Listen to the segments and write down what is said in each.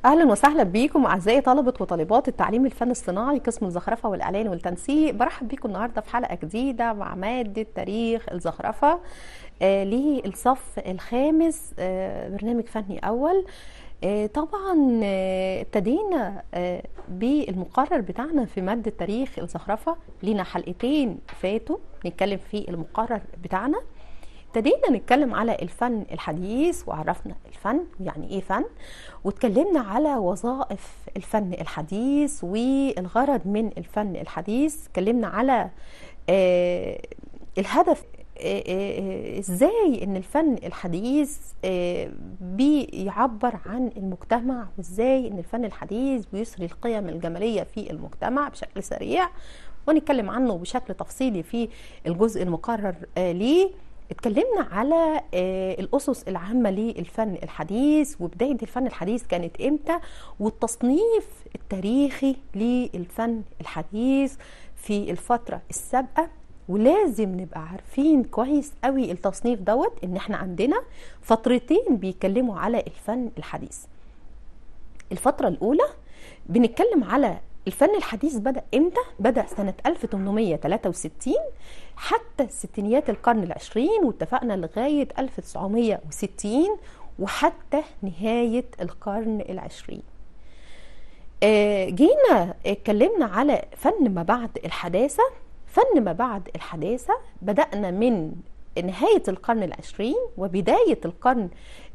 اهلا وسهلا بيكم اعزائي طلبه وطالبات التعليم الفن الصناعي قسم الزخرفه والاعلان والتنسيق برحب بيكم النهارده في حلقه جديده مع ماده تاريخ الزخرفه آه للصف الخامس آه برنامج فني اول آه طبعا آه ابتدينا آه بالمقرر بتاعنا في ماده تاريخ الزخرفه لينا حلقتين فاتوا نتكلم في المقرر بتاعنا ابتدينا نتكلم على الفن الحديث وعرفنا الفن يعني ايه فن واتكلمنا على وظائف الفن الحديث والغرض من الفن الحديث اتكلمنا على آه الهدف آه آه ازاي ان الفن الحديث بيعبر عن المجتمع وازاي ان الفن الحديث بيسري القيم الجماليه في المجتمع بشكل سريع ونتكلم عنه بشكل تفصيلي في الجزء المقرر ليه اتكلمنا على الأسس العامة للفن الحديث وبداية الفن الحديث كانت إمتى والتصنيف التاريخي للفن الحديث في الفترة السابقة ولازم نبقى عارفين كويس قوي التصنيف دوت ان احنا عندنا فترتين بيتكلموا على الفن الحديث الفترة الأولى بنتكلم على الفن الحديث بدأ امتى؟ بدأ سنة 1863 حتى ستينيات القرن العشرين واتفقنا لغاية 1960 وحتى نهاية القرن العشرين جينا اتكلمنا على فن ما بعد الحداثة فن ما بعد الحداثة بدأنا من نهاية القرن العشرين وبداية القرن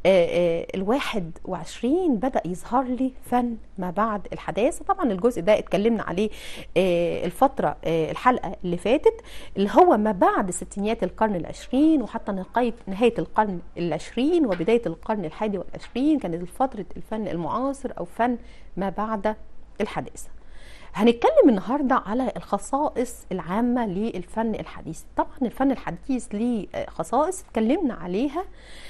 الواحد وعشرين بدأ يظهر لي فن ما بعد الحداثة طبعا الجزء ده اتكلمنا عليه الفترة الحلقة اللي فاتت اللي هو ما بعد ستينيات القرن العشرين وحتى نهاية القرن العشرين وبداية القرن الحادي والعشرين كانت فترة الفن المعاصر أو فن ما بعد الحداثة هنتكلم النهارده على الخصائص العامه للفن الحديث طبعا الفن الحديث ليه خصائص اتكلمنا عليها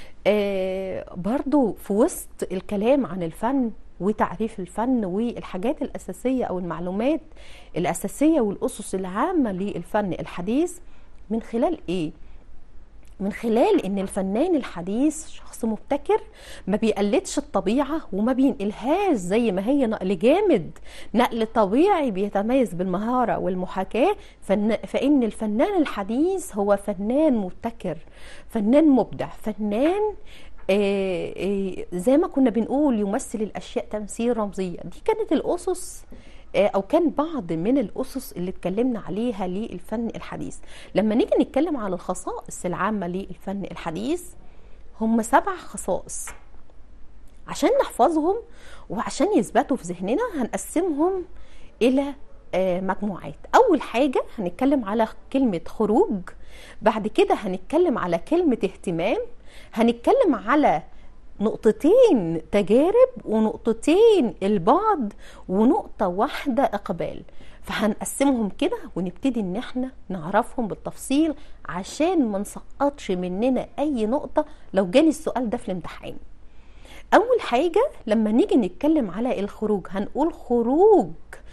آه برضو في وسط الكلام عن الفن وتعريف الفن والحاجات الأساسية أو المعلومات الأساسية والأسس العامة للفن الحديث من خلال إيه؟ من خلال ان الفنان الحديث شخص مبتكر ما بيقلدش الطبيعه وما بينقلهاش زي ما هي نقل جامد نقل طبيعي بيتميز بالمهاره والمحاكاه فن فان الفنان الحديث هو فنان مبتكر فنان مبدع فنان آآ آآ زي ما كنا بنقول يمثل الاشياء تمثيل رمزيه دي كانت الاسس او كان بعض من الاسس اللي اتكلمنا عليها للفن الحديث لما نيجي نتكلم على الخصائص العامه للفن الحديث هم سبع خصائص عشان نحفظهم وعشان يثبتوا في ذهننا هنقسمهم الى مجموعات اول حاجه هنتكلم على كلمه خروج بعد كده هنتكلم على كلمه اهتمام هنتكلم على نقطتين تجارب ونقطتين البعد ونقطة واحدة إقبال فهنقسمهم كده ونبتدي ان احنا نعرفهم بالتفصيل عشان ما نسقطش مننا اي نقطة لو جاني السؤال ده في الامتحان اول حاجة لما نيجي نتكلم على الخروج هنقول خروج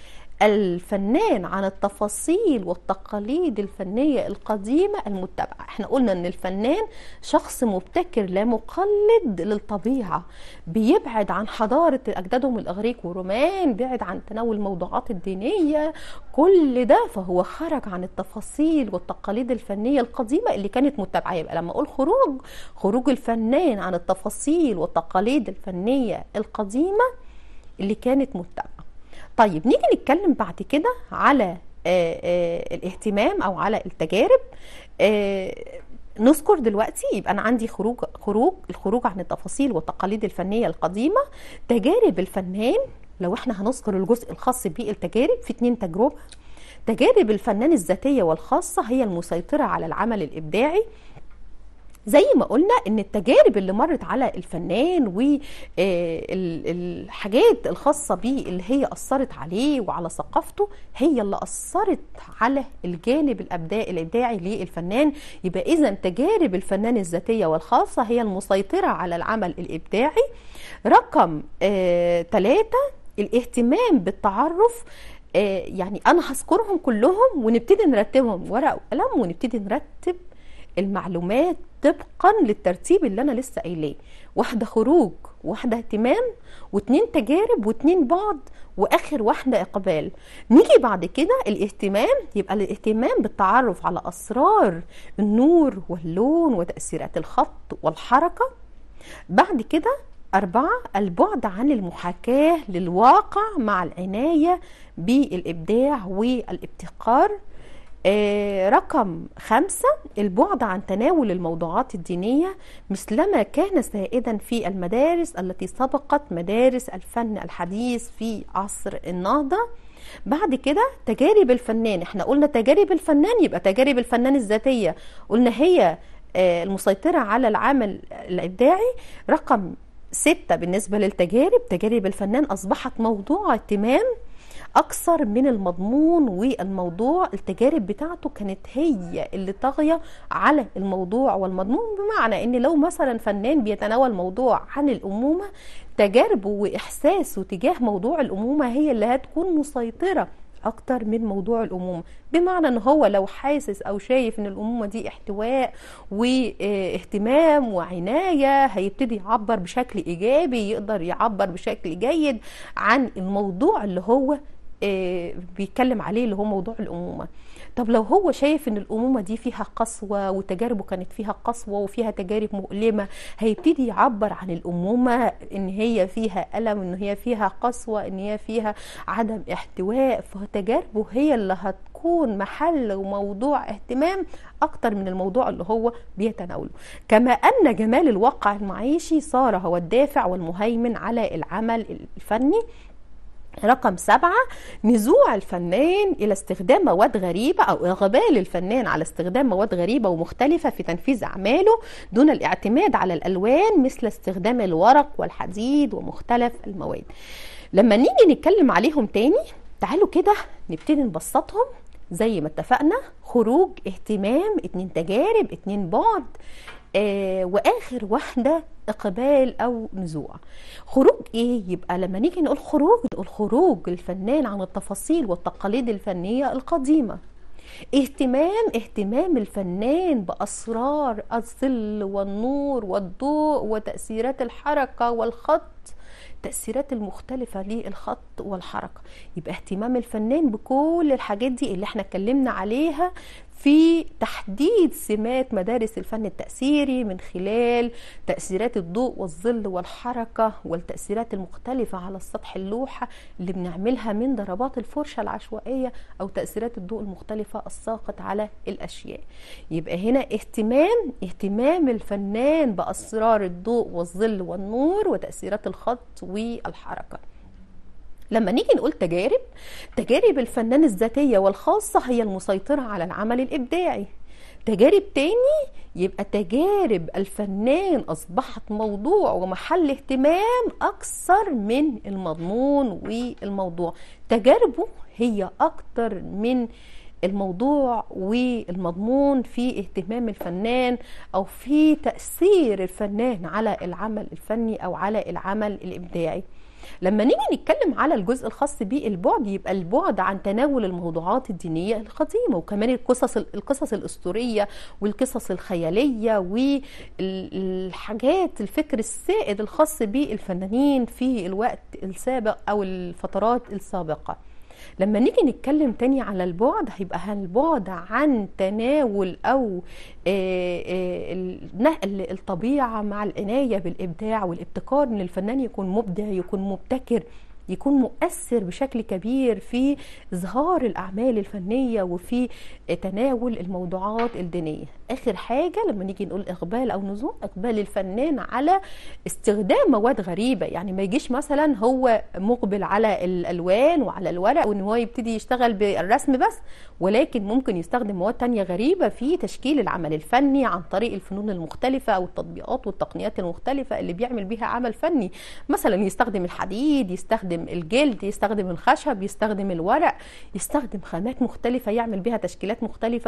الفنان عن التفاصيل والتقاليد الفنية القديمة المتبعة احنا قلنا ان الفنان شخص مبتكر لا مقلد للطبيعة بيبعد عن حضارة أجدادهم الإغريق والرومان بيبعد عن تناول الموضوعات الدينية كل ده فهو خرج عن التفاصيل والتقاليد الفنية القديمة اللي كانت متبعة يبقى لما أقول خروج خروج الفنان عن التفاصيل والتقاليد الفنية القديمة اللي كانت متبعة طيب نيجي نتكلم بعد كده على آآ آآ الاهتمام او على التجارب نذكر دلوقتي يبقى انا عندي خروج خروج الخروج عن التفاصيل والتقاليد الفنيه القديمه تجارب الفنان لو احنا هنذكر الجزء الخاص بالتجارب في اتنين تجربه تجارب الفنان الذاتيه والخاصه هي المسيطره على العمل الابداعي زي ما قلنا ان التجارب اللي مرت على الفنان والحاجات الخاصه بيه اللي هي اثرت عليه وعلى ثقافته هي اللي اثرت على الجانب الابداعي الابداعي للفنان يبقى اذا تجارب الفنان الذاتيه والخاصه هي المسيطره على العمل الابداعي رقم ثلاثة الاهتمام بالتعرف يعني انا هذكرهم كلهم ونبتدي نرتبهم ورق وقلم ونبتدي نرتب المعلومات طبقا للترتيب اللي انا لسه قايلاه واحده خروج واحده اهتمام واتنين تجارب واتنين بعد واخر واحده اقبال نيجي بعد كده الاهتمام يبقى الاهتمام بالتعرف على اسرار النور واللون وتاثيرات الخط والحركه بعد كده أربعة البعد عن المحاكاة للواقع مع العناية بالإبداع والابتكار آه، رقم خمسة البعد عن تناول الموضوعات الدينية مثلما كان سائدا في المدارس التي سبقت مدارس الفن الحديث في عصر النهضة بعد كده تجارب الفنان احنا قلنا تجارب الفنان يبقى تجارب الفنان الذاتية قلنا هي آه، المسيطرة على العمل الإبداعي رقم ستة بالنسبة للتجارب تجارب الفنان أصبحت موضوع اهتمام أكثر من المضمون والموضوع التجارب بتاعته كانت هي اللي طاغية على الموضوع والمضمون بمعنى إن لو مثلا فنان بيتناول موضوع عن الأمومة تجاربه وإحساسه تجاه موضوع الأمومة هي اللي هتكون مسيطرة اكتر من موضوع الامومه بمعنى ان هو لو حاسس او شايف ان الامومه دي احتواء واهتمام وعنايه هيبتدي يعبر بشكل ايجابي يقدر يعبر بشكل جيد عن الموضوع اللي هو آه، بيتكلم عليه اللي هو موضوع الامومه طب لو هو شايف ان الامومه دي فيها قسوه وتجاربه كانت فيها قسوه وفيها تجارب مؤلمه هيبتدي يعبر عن الامومه ان هي فيها الم ان هي فيها قسوه ان هي فيها عدم احتواء فتجاربه هي اللي هتكون محل وموضوع اهتمام اكتر من الموضوع اللي هو بيتناوله كما ان جمال الواقع المعيشي صار هو الدافع والمهيمن على العمل الفني رقم سبعة نزوع الفنان إلى استخدام مواد غريبة أو إقبال الفنان على استخدام مواد غريبة ومختلفة في تنفيذ أعماله دون الاعتماد على الألوان مثل استخدام الورق والحديد ومختلف المواد لما نيجي نتكلم عليهم تاني تعالوا كده نبتدي نبسطهم زي ما اتفقنا خروج اهتمام اتنين تجارب اتنين بعد آه واخر واحده اقبال او نزوع خروج ايه يبقى لما نيجي نقول خروج نقول خروج الفنان عن التفاصيل والتقاليد الفنيه القديمه اهتمام اهتمام الفنان باسرار الظل والنور والضوء وتاثيرات الحركه والخط التأثيرات المختلفة للخط والحركة يبقى اهتمام الفنان بكل الحاجات دي اللي احنا اتكلمنا عليها في تحديد سمات مدارس الفن التأثيري من خلال تأثيرات الضوء والظل والحركة والتأثيرات المختلفة على السطح اللوحة اللي بنعملها من ضربات الفرشة العشوائية أو تأثيرات الضوء المختلفة الساقط على الأشياء يبقى هنا اهتمام اهتمام الفنان بأسرار الضوء والظل والنور وتأثيرات الخط والحركة لما نيجي نقول تجارب تجارب الفنان الذاتية والخاصة هي المسيطرة على العمل الإبداعي تجارب تاني يبقى تجارب الفنان أصبحت موضوع ومحل اهتمام أكثر من المضمون والموضوع تجاربه هي أكتر من الموضوع والمضمون في اهتمام الفنان او في تاثير الفنان على العمل الفني او على العمل الابداعي لما نيجي نتكلم على الجزء الخاص بالبعد يبقى البعد عن تناول الموضوعات الدينيه القديمه وكمان القصص القصص الاسطوريه والقصص الخياليه والحاجات الفكر السائد الخاص بالفنانين في الوقت السابق او الفترات السابقه لما نيجي نتكلم تاني على البعد هيبقى البعد عن تناول او نقل الطبيعه مع العنايه بالابداع والابتكار ان الفنان يكون مبدع يكون مبتكر يكون مؤثر بشكل كبير في اظهار الاعمال الفنيه وفي تناول الموضوعات الدينيه اخر حاجه لما نيجي نقول اقبال او نزول اقبال الفنان على استخدام مواد غريبه يعني ما يجيش مثلا هو مقبل على الالوان وعلى الورق وان هو يبتدي يشتغل بالرسم بس ولكن ممكن يستخدم مواد تانية غريبه في تشكيل العمل الفني عن طريق الفنون المختلفه او التطبيقات والتقنيات المختلفه اللي بيعمل بيها عمل فني مثلا يستخدم الحديد يستخدم الجلد يستخدم الخشب يستخدم الورق يستخدم خامات مختلفه يعمل بها تشكيلات مختلفه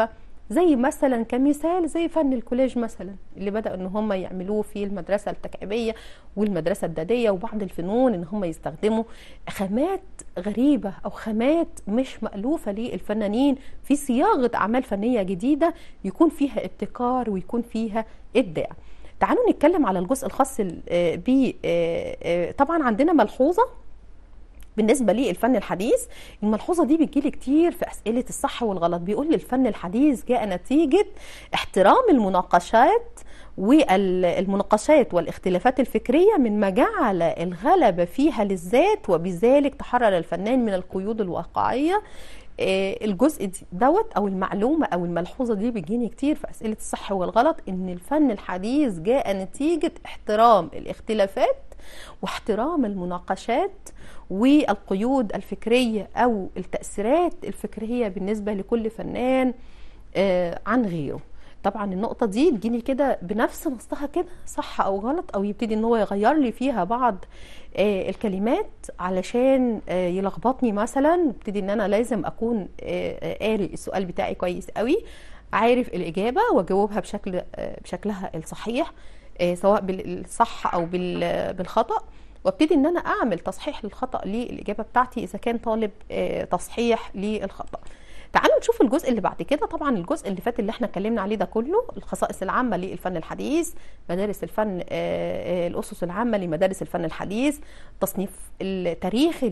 زي مثلا كمثال زي فن الكوليج مثلا اللي بدأوا ان هم يعملوه في المدرسة التكعيبية والمدرسة الدادية وبعض الفنون ان هم يستخدموا خامات غريبة او خامات مش مألوفة للفنانين في صياغة اعمال فنية جديدة يكون فيها ابتكار ويكون فيها ابداع تعالوا نتكلم على الجزء الخاص ب طبعا عندنا ملحوظة بالنسبة للفن الحديث الملحوظة دي بتجيلي كتير في أسئلة الصح والغلط بيقول لي الفن الحديث جاء نتيجة احترام المناقشات والمناقشات والاختلافات الفكرية من ما جعل الغلبة فيها للذات وبذلك تحرر الفنان من القيود الواقعية الجزء دوت او المعلومه او الملحوظه دي بتجيني كتير في اسئله الصح والغلط ان الفن الحديث جاء نتيجه احترام الاختلافات واحترام المناقشات والقيود الفكريه او التاثيرات الفكريه بالنسبه لكل فنان عن غيره طبعا النقطه دي تجيني كده بنفس نصها كده صح او غلط او يبتدي ان هو يغير لي فيها بعض الكلمات علشان يلخبطني مثلا يبتدي ان انا لازم اكون قاري السؤال بتاعي كويس قوي عارف الاجابه واجاوبها بشكل بشكلها الصحيح سواء بالصح او بالخطا وابتدي ان انا اعمل تصحيح للخطا للاجابه بتاعتي اذا كان طالب تصحيح للخطا تعالوا نشوف الجزء اللي بعد كده طبعا الجزء اللي فات اللي احنا اتكلمنا عليه ده كله الخصائص العامه للفن الحديث مدارس الفن الاسس العامه لمدارس الفن الحديث تصنيف التاريخي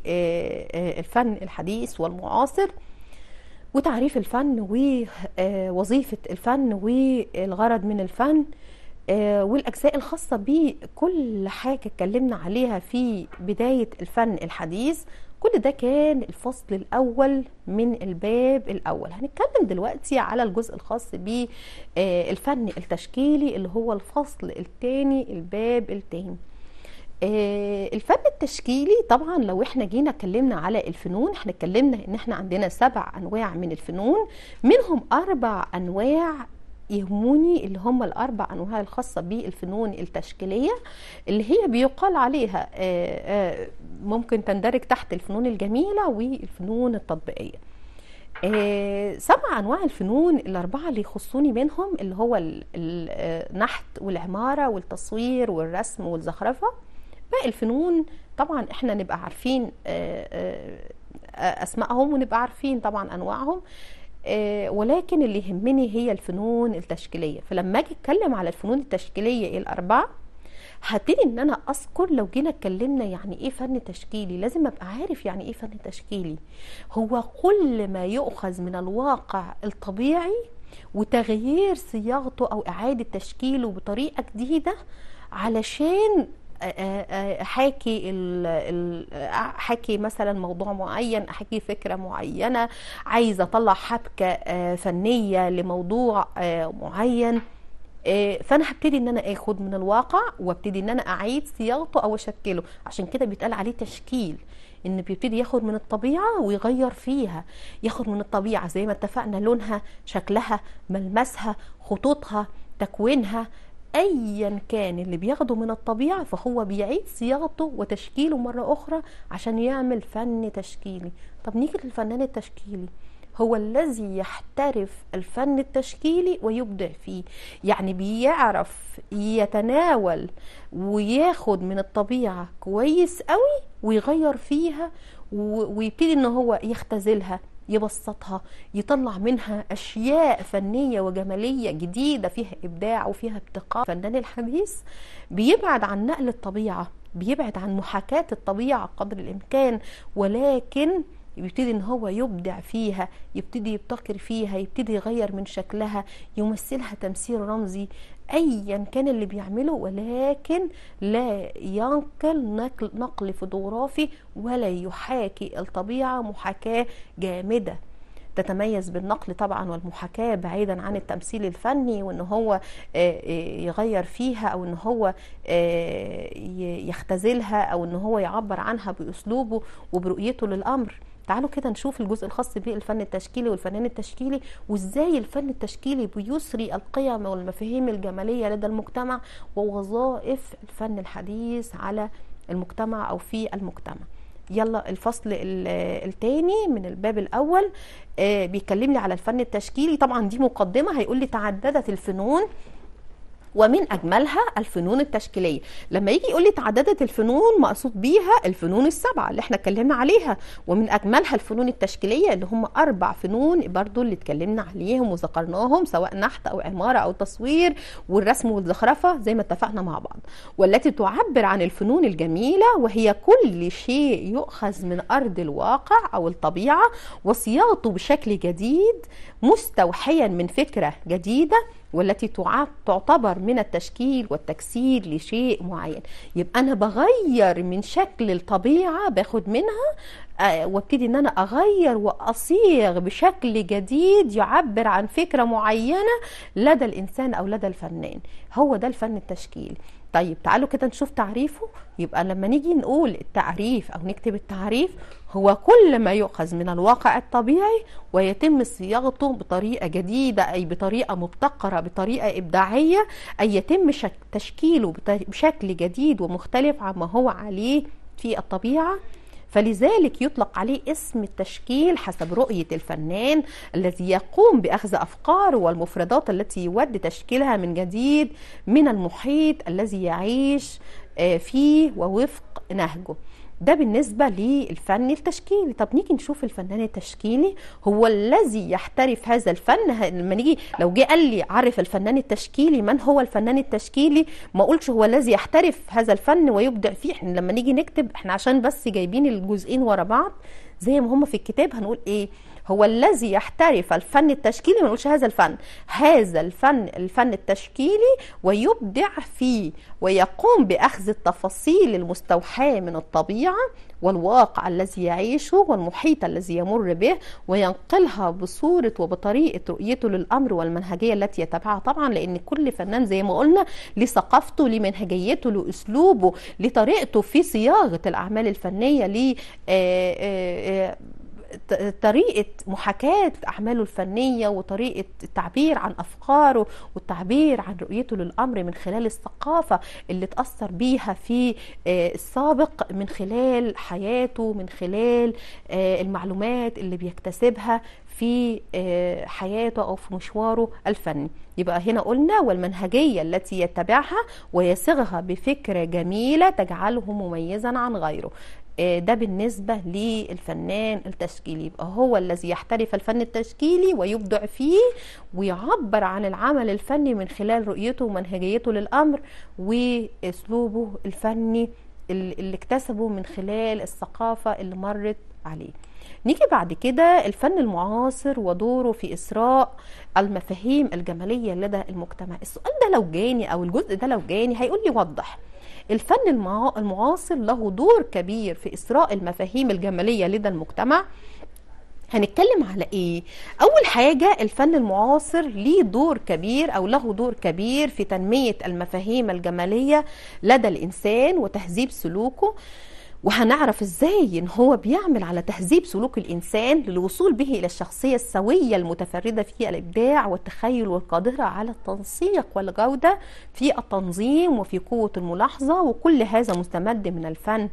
للفن الحديث والمعاصر وتعريف الفن ووظيفه الفن والغرض من الفن والاجزاء الخاصه بكل حاجه اتكلمنا عليها في بدايه الفن الحديث كل ده كان الفصل الأول من الباب الأول هنتكلم دلوقتي على الجزء الخاص بالفن التشكيلي اللي هو الفصل الثاني الباب الثاني الفن التشكيلي طبعا لو احنا جينا اتكلمنا على الفنون احنا اتكلمنا ان احنا عندنا سبع انواع من الفنون منهم اربع انواع يهموني اللي هم الاربع انواع الخاصه بالفنون التشكيليه اللي هي بيقال عليها ممكن تندرج تحت الفنون الجميله والفنون التطبيقيه سبع انواع الفنون الاربعه اللي يخصوني منهم اللي هو النحت والعماره والتصوير والرسم والزخرفه باقي الفنون طبعا احنا نبقى عارفين اسمائهم ونبقى عارفين طبعا انواعهم ولكن اللي يهمني هي الفنون التشكيليه فلما اجي اتكلم على الفنون التشكيليه الاربعه هبتدي ان انا اذكر لو جينا اتكلمنا يعني ايه فن تشكيلي لازم ابقى عارف يعني ايه فن تشكيلي هو كل ما يؤخذ من الواقع الطبيعي وتغيير صياغته او اعاده تشكيله بطريقه جديده علشان احاكي احكي مثلا موضوع معين احكي فكره معينه عايزه اطلع حبكه فنيه لموضوع معين فانا هبتدي ان انا اخد من الواقع وابتدي ان انا اعيد صياغته او اشكله عشان كده بيتقال عليه تشكيل ان بيبتدي ياخد من الطبيعه ويغير فيها ياخد من الطبيعه زي ما اتفقنا لونها شكلها ملمسها خطوطها تكوينها ايا كان اللي بياخده من الطبيعه فهو بيعيد صياغته وتشكيله مره اخرى عشان يعمل فن تشكيلي طب نيجي للفنان التشكيلي هو الذي يحترف الفن التشكيلي ويبدع فيه يعني بيعرف يتناول وياخد من الطبيعه كويس قوي ويغير فيها ويبتدي ان هو يختزلها يبسطها يطلع منها اشياء فنيه وجماليه جديده فيها ابداع وفيها ابتكار الفنان الحديث بيبعد عن نقل الطبيعه بيبعد عن محاكاه الطبيعه قدر الامكان ولكن يبتدي ان هو يبدع فيها يبتدي يبتكر فيها يبتدي يغير من شكلها يمثلها تمثيل رمزي ايا كان اللي بيعمله ولكن لا ينقل نقل, نقل فوتوغرافي ولا يحاكي الطبيعه محاكاه جامده تتميز بالنقل طبعا والمحاكاة بعيدا عن التمثيل الفني وان هو يغير فيها او ان هو يختزلها او ان هو يعبر عنها باسلوبه وبرؤيته للامر تعالوا كده نشوف الجزء الخاص بالفن التشكيلي والفنان التشكيلي وازاي الفن التشكيلي بيسري القيم والمفاهيم الجماليه لدى المجتمع ووظائف الفن الحديث على المجتمع او في المجتمع يلا الفصل ال- التاني من الباب الاول آه، بيكلمني على الفن التشكيلي طبعا دي مقدمه هيقول لي تعددت الفنون ومن اجملها الفنون التشكيليه لما يجي يقول لي تعددت الفنون مقصود بيها الفنون السبعه اللي احنا اتكلمنا عليها ومن اجملها الفنون التشكيليه اللي هم اربع فنون برضو اللي اتكلمنا عليهم وذكرناهم سواء نحت او عماره او تصوير والرسم والزخرفه زي ما اتفقنا مع بعض والتي تعبر عن الفنون الجميله وهي كل شيء يؤخذ من ارض الواقع او الطبيعه وصياغته بشكل جديد مستوحيا من فكره جديده والتي تع- تعتبر من التشكيل والتكسير لشيء معين يبقى انا بغير من شكل الطبيعه باخد منها آه، وابتدي ان انا اغير واصيغ بشكل جديد يعبر عن فكره معينه لدى الانسان او لدى الفنان هو ده الفن التشكيلي طيب تعالوا كده نشوف تعريفه يبقى لما نيجي نقول التعريف او نكتب التعريف هو كل ما يؤخذ من الواقع الطبيعي ويتم صياغته بطريقه جديده اي بطريقه مبتكره بطريقه ابداعيه اي يتم شك تشكيله بط- بشكل جديد ومختلف عما هو عليه في الطبيعه فلذلك يطلق عليه اسم التشكيل حسب رؤية الفنان الذي يقوم بأخذ أفكاره والمفردات التي يود تشكيلها من جديد من المحيط الذي يعيش آه، فيه ووفق نهجه ده بالنسبة للفن التشكيلي طب نيجي نشوف الفنان التشكيلي هو الذي يحترف هذا الفن ه- لما نيجي لو جه قال لي عرف الفنان التشكيلي من هو الفنان التشكيلي ما اقولش هو الذي يحترف هذا الفن ويبدع فيه احنا لما نيجي نكتب احنا عشان بس جايبين الجزئين ورا بعض زي ما هم في الكتاب هنقول ايه هو الذي يحترف الفن التشكيلي ما نقولش هذا الفن هذا الفن الفن التشكيلي ويبدع فيه ويقوم بأخذ التفاصيل المستوحاة من الطبيعة والواقع الذي يعيشه والمحيط الذي يمر به وينقلها بصورة وبطريقة رؤيته للأمر والمنهجية التي يتبعها طبعا لأن كل فنان زي ما قلنا لثقافته لمنهجيته لأسلوبه لطريقته في صياغة الأعمال الفنية ل آه، آه، آه، ط- طريقة محاكاة أعماله الفنية وطريقة التعبير عن أفكاره والتعبير عن رؤيته للأمر من خلال الثقافة اللي تأثر بيها في آه، السابق من خلال حياته من خلال آه، المعلومات اللي بيكتسبها في آه، حياته أو في مشواره الفني يبقى هنا قلنا والمنهجية التي يتبعها ويصيغها بفكرة جميلة تجعله مميزا عن غيره آه، ده بالنسبة للفنان التشكيلي يبقى هو الذي يحترف الفن التشكيلي ويبدع فيه ويعبر عن العمل الفني من خلال رؤيته ومنهجيته للأمر وأسلوبه الفني اللي اللي اكتسبه من خلال الثقافة اللي مرت عليه نيجي بعد كده الفن المعاصر ودوره في إسراء المفاهيم الجمالية لدى المجتمع السؤال ده لو جاني أو الجزء ده لو جاني هيقول لي وضح الفن المعا- المعاصر له دور كبير في إسراء المفاهيم الجمالية لدى المجتمع هنتكلم على ايه اول حاجة الفن المعاصر ليه دور كبير او له دور كبير في تنمية المفاهيم الجمالية لدى الانسان وتهذيب سلوكه وهنعرف ازاي ان هو بيعمل على تهذيب سلوك الانسان للوصول به الى الشخصيه السويه المتفرده في الابداع والتخيل والقادره على التنسيق والجوده في التنظيم وفي قوه الملاحظه وكل هذا مستمد من الفن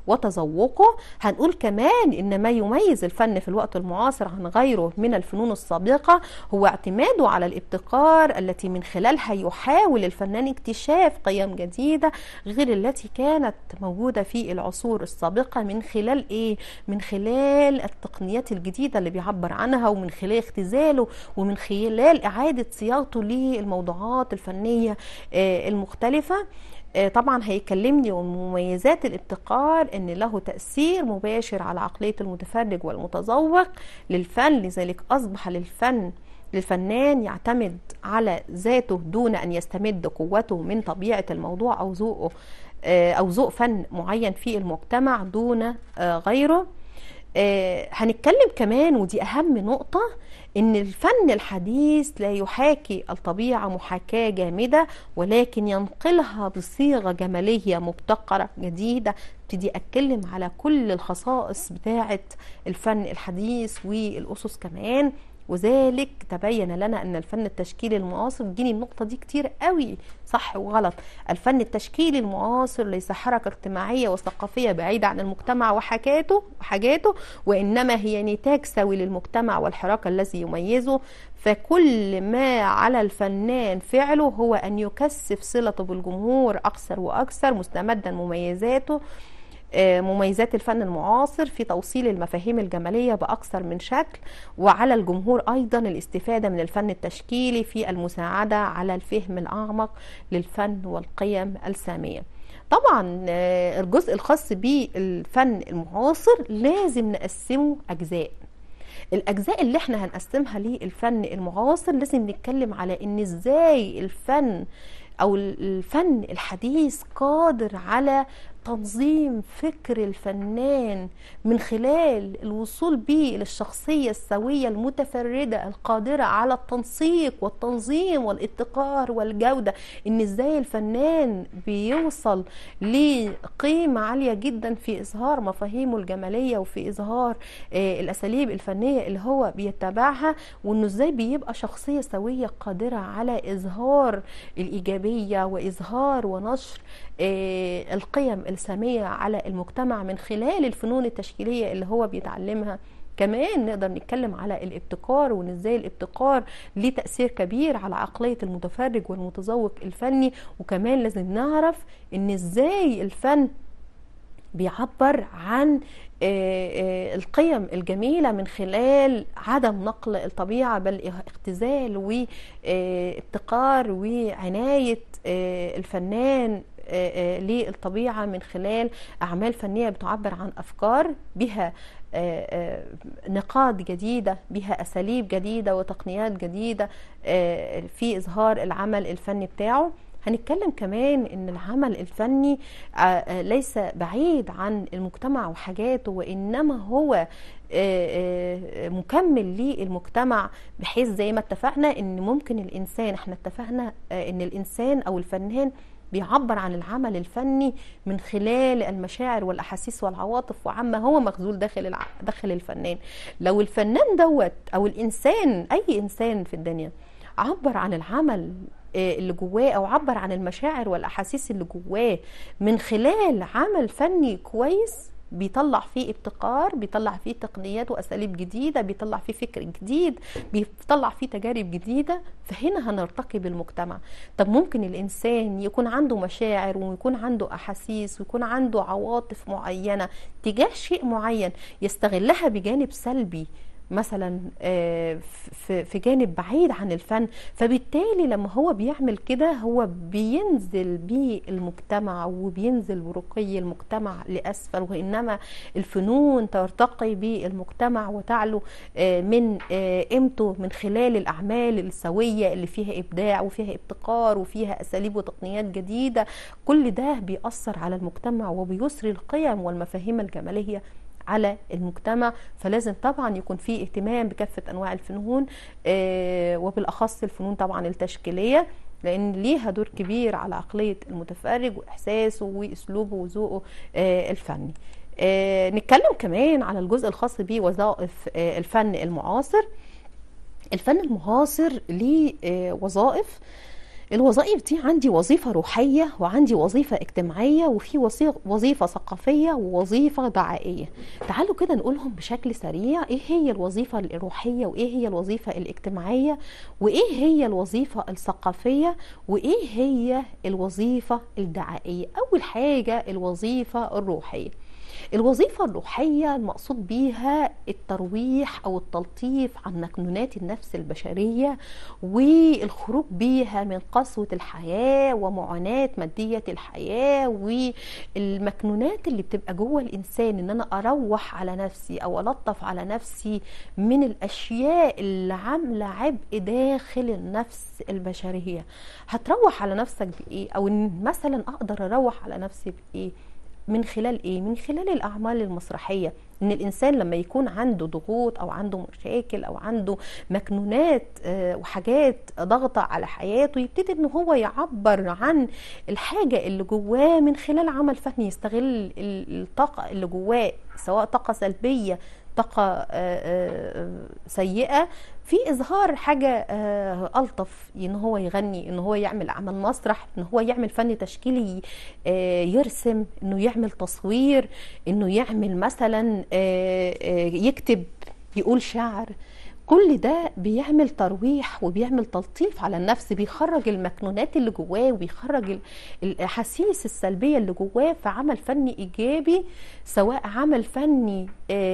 وتذوقه هنقول كمان ان ما يميز الفن في الوقت المعاصر عن غيره من الفنون السابقه هو اعتماده على الابتكار التي من خلالها يحاول الفنان اكتشاف قيم جديده غير التي كانت موجوده في العصور السابقه من خلال ايه من خلال التقنيات الجديده اللي بيعبر عنها ومن خلال اختزاله ومن خلال اعاده صياغته للموضوعات الفنيه آه، المختلفه آه، طبعا هيكلمني عن مميزات الابتكار ان له تاثير مباشر على عقليه المتفرج والمتذوق للفن لذلك اصبح للفن للفنان يعتمد على ذاته دون ان يستمد قوته من طبيعه الموضوع او ذوقه آه، او ذوق فن معين في المجتمع دون آه، غيره آه، هنتكلم كمان ودي اهم نقطه ان الفن الحديث لا يحاكي الطبيعه محاكاه جامده ولكن ينقلها بصيغه جماليه مبتكره جديده ابتدي اتكلم على كل الخصائص بتاعه الفن الحديث والاسس كمان وذلك تبين لنا ان الفن التشكيلي المعاصر جيني النقطه دي كتير قوي صح وغلط الفن التشكيلي المعاصر ليس حركه اجتماعيه وثقافيه بعيده عن المجتمع وحكاته وحاجاته وانما هي نتاج سوي للمجتمع والحراك الذي يميزه فكل ما على الفنان فعله هو ان يكثف صلته بالجمهور اكثر واكثر مستمدا مميزاته آه، مميزات الفن المعاصر في توصيل المفاهيم الجمالية بأكثر من شكل وعلى الجمهور أيضا الاستفادة من الفن التشكيلي في المساعدة على الفهم الأعمق للفن والقيم السامية طبعا آه، الجزء الخاص بالفن المعاصر لازم نقسمه أجزاء الاجزاء اللي احنا هنقسمها للفن المعاصر لازم نتكلم على ان ازاي الفن او الفن الحديث قادر على تنظيم فكر الفنان من خلال الوصول به للشخصية السوية المتفردة القادرة على التنسيق والتنظيم والاتقار والجودة ان ازاي الفنان بيوصل لقيمة عالية جدا في اظهار مفاهيمه الجمالية وفي اظهار آه، الاساليب الفنية اللي هو بيتبعها وانه ازاي بيبقى شخصية سوية قادرة على اظهار الايجابية واظهار ونشر آه، القيم السامية على المجتمع من خلال الفنون التشكيلية اللي هو بيتعلمها كمان نقدر نتكلم على الابتكار وان ازاي الابتكار ليه تاثير كبير على عقليه المتفرج والمتذوق الفني وكمان لازم نعرف ان ازاي الفن بيعبر عن آه، آه، القيم الجميلة من خلال عدم نقل الطبيعة بل اختزال وابتكار وعناية الفنان آه، آه، للطبيعة من خلال أعمال فنية بتعبر عن أفكار بها آه، نقاط جديدة بها أساليب جديدة وتقنيات جديدة في إظهار العمل الفني بتاعه هنتكلم كمان ان العمل الفني ليس بعيد عن المجتمع وحاجاته وانما هو مكمل للمجتمع بحيث زي ما اتفقنا ان ممكن الانسان احنا اتفقنا ان الانسان او الفنان بيعبر عن العمل الفني من خلال المشاعر والاحاسيس والعواطف وعما هو مخزول داخل الع... داخل الفنان لو الفنان دوت او الانسان اي انسان في الدنيا عبر عن العمل آه، اللي جواه او عبر عن المشاعر والاحاسيس اللي جواه من خلال عمل فني كويس بيطلع فيه ابتكار بيطلع فيه تقنيات واساليب جديده بيطلع فيه فكر جديد بيطلع فيه تجارب جديده فهنا هنرتقي بالمجتمع طب ممكن الانسان يكون عنده مشاعر ويكون عنده احاسيس ويكون عنده عواطف معينه تجاه شيء معين يستغلها بجانب سلبي مثلا آه، في جانب بعيد عن الفن فبالتالي لما هو بيعمل كده هو بينزل بالمجتمع وبينزل برقي المجتمع لأسفل وإنما الفنون ترتقي بالمجتمع وتعلو آه، من آه، قيمته من خلال الأعمال السوية اللي فيها إبداع وفيها ابتكار وفيها أساليب وتقنيات جديدة كل ده بيأثر على المجتمع وبيسري القيم والمفاهيم الجمالية على المجتمع فلازم طبعا يكون في اهتمام بكافه انواع الفنون آه، وبالاخص الفنون طبعا التشكيليه لان ليها دور كبير على عقليه المتفرج واحساسه واسلوبه وذوقه آه، الفني آه، نتكلم كمان على الجزء الخاص بوظائف الفن المعاصر الفن المعاصر ليه وظائف الوظائف دي عندي وظيفة روحية وعندي وظيفة اجتماعية وفي وظيفة ثقافية ووظيفة دعائية تعالوا كده نقولهم بشكل سريع ايه هي الوظيفة الروحية وايه هي الوظيفة الاجتماعية وايه هي الوظيفة الثقافية وايه هي الوظيفة الدعائية اول حاجة الوظيفة الروحية الوظيفة الروحية المقصود بيها الترويح أو التلطيف عن مكنونات النفس البشرية والخروج بيها من قسوة الحياة ومعاناة مادية الحياة والمكنونات اللي بتبقى جوه الإنسان إن أنا أروح على نفسي أو ألطف على نفسي من الأشياء اللي عاملة عبء داخل النفس البشرية هتروح على نفسك بإيه أو إن مثلا أقدر أروح على نفسي بإيه من خلال ايه من خلال الاعمال المسرحيه ان الانسان لما يكون عنده ضغوط او عنده مشاكل او عنده مكنونات آه، وحاجات ضغطة على حياته يبتدي ان هو يعبر عن الحاجة اللي جواه من خلال عمل فني يستغل الطاقة اللي جواه سواء طاقة سلبية طاقة سيئة في إظهار حاجة ألطف إن هو يغني إن هو يعمل عمل مسرح إن هو يعمل فن تشكيلي يرسم إنه يعمل تصوير إنه يعمل مثلا يكتب يقول شعر كل ده بيعمل ترويح وبيعمل تلطيف على النفس بيخرج المكنونات اللي جواه وبيخرج الاحاسيس السلبيه اللي جواه في عمل فني ايجابي سواء عمل فني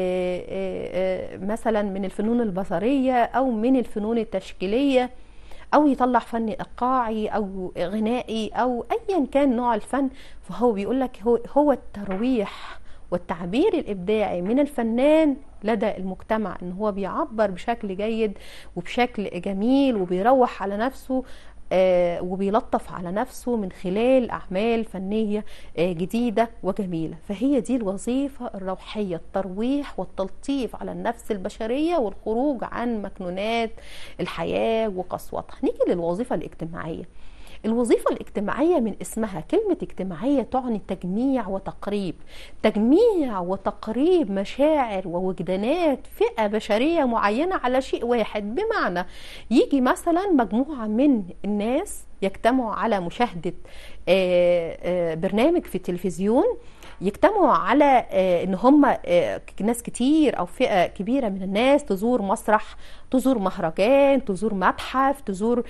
مثلا من الفنون البصريه او من الفنون التشكيليه او يطلع فن ايقاعي او غنائي او ايا كان نوع الفن فهو بيقول لك هو هو الترويح والتعبير الابداعي من الفنان لدى المجتمع ان هو بيعبر بشكل جيد وبشكل جميل وبيروح على نفسه آه وبيلطف على نفسه من خلال أعمال فنية آه جديدة وجميلة فهي دي الوظيفة الروحية الترويح والتلطيف على النفس البشرية والخروج عن مكنونات الحياة وقسوتها نيجي للوظيفة الاجتماعية الوظيفة الاجتماعية من اسمها كلمة اجتماعية تعني تجميع وتقريب تجميع وتقريب مشاعر ووجدانات فئة بشرية معينة على شيء واحد بمعنى يجي مثلا مجموعة من الناس يجتمعوا على مشاهدة برنامج في التلفزيون يجتمعوا على ان هم ناس كتير او فئه كبيره من الناس تزور مسرح تزور مهرجان تزور متحف تزور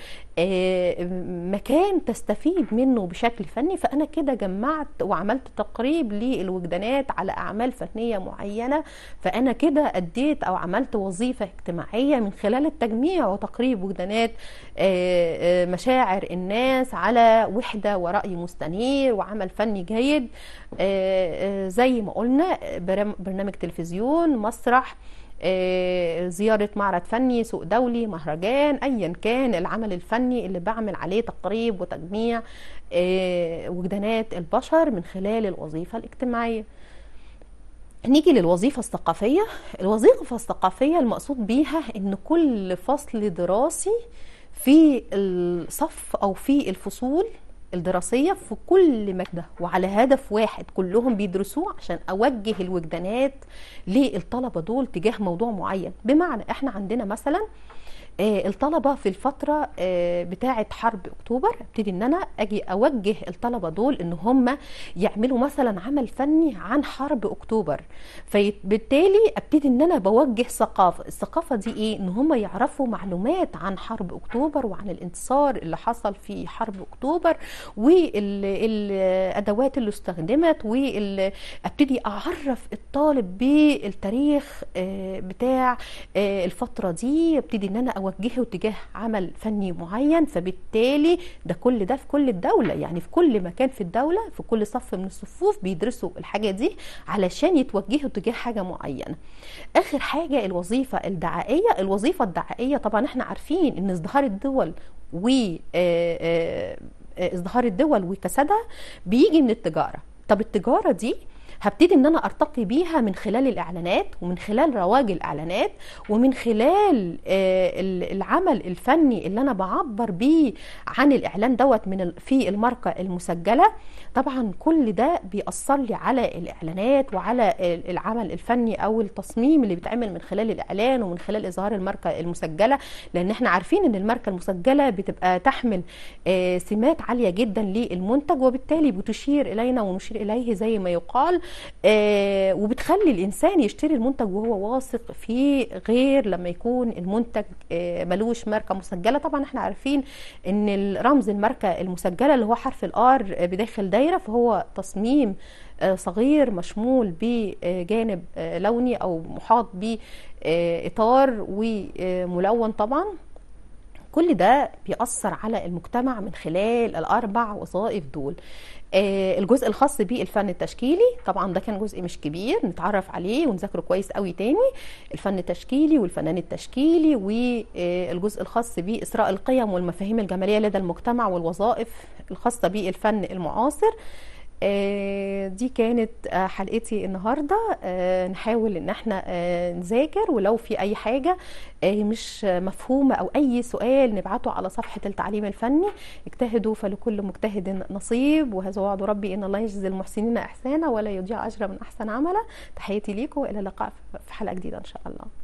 مكان تستفيد منه بشكل فني فانا كده جمعت وعملت تقريب للوجدانات على اعمال فنيه معينه فانا كده اديت او عملت وظيفه اجتماعيه من خلال التجميع وتقريب وجدانات مشاعر الناس على وحده وراي مستنير وعمل فني جيد زي ما قلنا برنامج تلفزيون مسرح زيارة معرض فني سوق دولي مهرجان أيا كان العمل الفني اللي بعمل عليه تقريب وتجميع وجدانات البشر من خلال الوظيفة الاجتماعية نيجي للوظيفة الثقافية الوظيفة الثقافية المقصود بيها ان كل فصل دراسي في الصف او في الفصول الدراسيه في كل ماده وعلى هدف واحد كلهم بيدرسوه عشان اوجه الوجدانات للطلبه دول تجاه موضوع معين بمعنى احنا عندنا مثلا آه الطلبه في الفتره آه بتاعه حرب اكتوبر ابتدي ان انا اجي اوجه الطلبه دول ان هم يعملوا مثلا عمل فني عن حرب اكتوبر فبالتالي ابتدي ان انا بوجه ثقافه الثقافه دي ايه ان هم يعرفوا معلومات عن حرب اكتوبر وعن الانتصار اللي حصل في حرب اكتوبر والادوات اللي استخدمت وابتدي اعرف الطالب بالتاريخ آه بتاع الفتره دي ابتدي ان انا اوجهه تجاه عمل فني معين فبالتالي ده كل ده في كل الدوله يعني في كل مكان في الدوله في كل صف من الصفوف بيدرسوا الحاجه دي علشان يتوجهوا تجاه حاجه معينه اخر حاجه الوظيفه الدعائيه الوظيفه الدعائيه طبعا احنا عارفين ان ازدهار الدول و ازدهار الدول وكسادها بيجي من التجاره طب التجاره دي هبتدي ان انا ارتقي بيها من خلال الاعلانات ومن خلال رواج الاعلانات ومن خلال العمل الفني اللي انا بعبر بيه عن الاعلان دوت من في الماركه المسجله طبعا كل ده بيأثر لي على الاعلانات وعلى العمل الفني او التصميم اللي بيتعمل من خلال الاعلان ومن خلال اظهار الماركه المسجله لان احنا عارفين ان الماركه المسجله بتبقى تحمل سمات عاليه جدا للمنتج وبالتالي بتشير الينا ونشير اليه زي ما يقال آه وبتخلي الانسان يشتري المنتج وهو واثق فيه غير لما يكون المنتج آه ملوش ماركه مسجله طبعا احنا عارفين ان رمز الماركه المسجله اللي هو حرف الار بداخل دايره فهو تصميم آه صغير مشمول بجانب لوني او محاط باطار وملون طبعا كل ده بيأثر على المجتمع من خلال الأربع وظائف دول آه الجزء الخاص بالفن التشكيلي طبعا ده كان جزء مش كبير نتعرف عليه ونذاكره كويس قوي تاني الفن التشكيلي والفنان التشكيلي والجزء الخاص بإسراء القيم والمفاهيم الجمالية لدى المجتمع والوظائف الخاصة بالفن المعاصر آه، دي كانت آه، حلقتي النهارده آه، نحاول ان احنا آه، نذاكر ولو في اي حاجه آه، مش مفهومه او اي سؤال نبعته على صفحه التعليم الفني اجتهدوا فلكل مجتهد نصيب وهذا وعد ربي ان الله يجزي المحسنين احسانا ولا يضيع اجر من احسن عملا تحياتي ليكم والى اللقاء في حلقه جديده ان شاء الله